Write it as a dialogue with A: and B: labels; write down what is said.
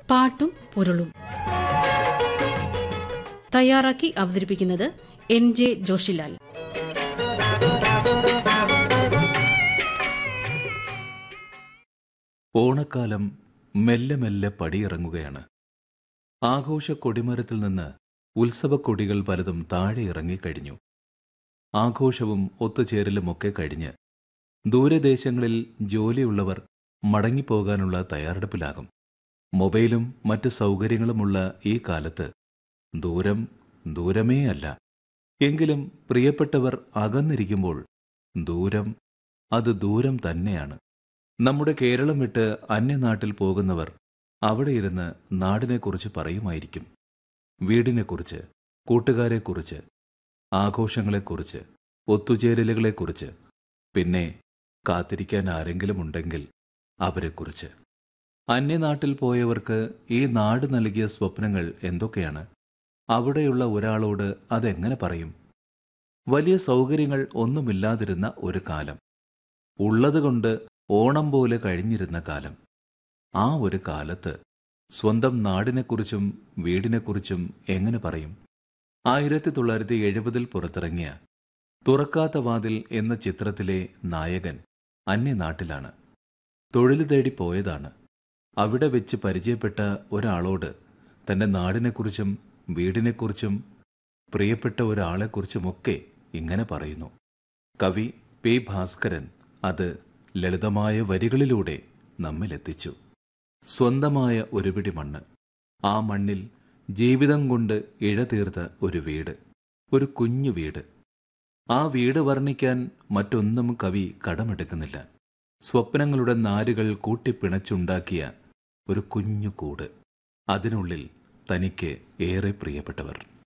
A: പാട്ടും പൊരുളും തയ്യാറാക്കി അവതരിപ്പിക്കുന്നത് എൻ ജെ ജോഷിലാൽ
B: ഓണക്കാലം മെല്ലെ മെല്ലെ പടിയിറങ്ങുകയാണ് ആഘോഷ കൊടിമരത്തിൽ നിന്ന് ഉത്സവക്കൊടികൾ പലതും താഴെ ഇറങ്ങിക്കഴിഞ്ഞു ആഘോഷവും ഒത്തുചേരലുമൊക്കെ കഴിഞ്ഞ് ദൂരദേശങ്ങളിൽ ജോലിയുള്ളവർ മടങ്ങിപ്പോകാനുള്ള തയ്യാറെടുപ്പിലാകും മൊബൈലും മറ്റ് സൗകര്യങ്ങളുമുള്ള ഈ കാലത്ത് ദൂരം ദൂരമേ അല്ല എങ്കിലും പ്രിയപ്പെട്ടവർ അകന്നിരിക്കുമ്പോൾ ദൂരം അത് ദൂരം തന്നെയാണ് നമ്മുടെ കേരളം വിട്ട് അന്യനാട്ടിൽ പോകുന്നവർ അവിടെ ഇരുന്ന് നാടിനെക്കുറിച്ച് പറയുമായിരിക്കും വീടിനെക്കുറിച്ച് കൂട്ടുകാരെക്കുറിച്ച് ആഘോഷങ്ങളെക്കുറിച്ച് ഒത്തുചേരലുകളെക്കുറിച്ച് പിന്നെ കാത്തിരിക്കാൻ ആരെങ്കിലും ഉണ്ടെങ്കിൽ അവരെക്കുറിച്ച് അന്യനാട്ടിൽ പോയവർക്ക് ഈ നാട് നൽകിയ സ്വപ്നങ്ങൾ എന്തൊക്കെയാണ് അവിടെയുള്ള ഒരാളോട് അതെങ്ങനെ പറയും വലിയ സൗകര്യങ്ങൾ ഒന്നുമില്ലാതിരുന്ന ഒരു കാലം ഉള്ളതുകൊണ്ട് ഓണം പോലെ കഴിഞ്ഞിരുന്ന കാലം ആ ഒരു കാലത്ത് സ്വന്തം നാടിനെക്കുറിച്ചും വീടിനെക്കുറിച്ചും എങ്ങനെ പറയും ആയിരത്തി തൊള്ളായിരത്തി എഴുപതിൽ പുറത്തിറങ്ങിയ തുറക്കാത്ത വാതിൽ എന്ന ചിത്രത്തിലെ നായകൻ അന്യനാട്ടിലാണ് തൊഴിൽ തേടി പോയതാണ് അവിടെ വെച്ച് പരിചയപ്പെട്ട ഒരാളോട് തന്റെ നാടിനെക്കുറിച്ചും വീടിനെക്കുറിച്ചും പ്രിയപ്പെട്ട ഒരാളെക്കുറിച്ചുമൊക്കെ ഇങ്ങനെ പറയുന്നു കവി പി ഭാസ്കരൻ അത് ലളിതമായ വരികളിലൂടെ നമ്മിലെത്തിച്ചു സ്വന്തമായ ഒരു പിടി മണ്ണ് ആ മണ്ണിൽ ജീവിതം കൊണ്ട് ഇഴതീർത്ത ഒരു വീട് ഒരു കുഞ്ഞു വീട് ആ വീട് വർണ്ണിക്കാൻ മറ്റൊന്നും കവി കടമെടുക്കുന്നില്ല സ്വപ്നങ്ങളുടെ നാരുകൾ കൂട്ടിപ്പിണച്ചുണ്ടാക്കിയ ഒരു കുഞ്ഞു കൂട് അതിനുള്ളിൽ തനിക്ക് ഏറെ പ്രിയപ്പെട്ടവർ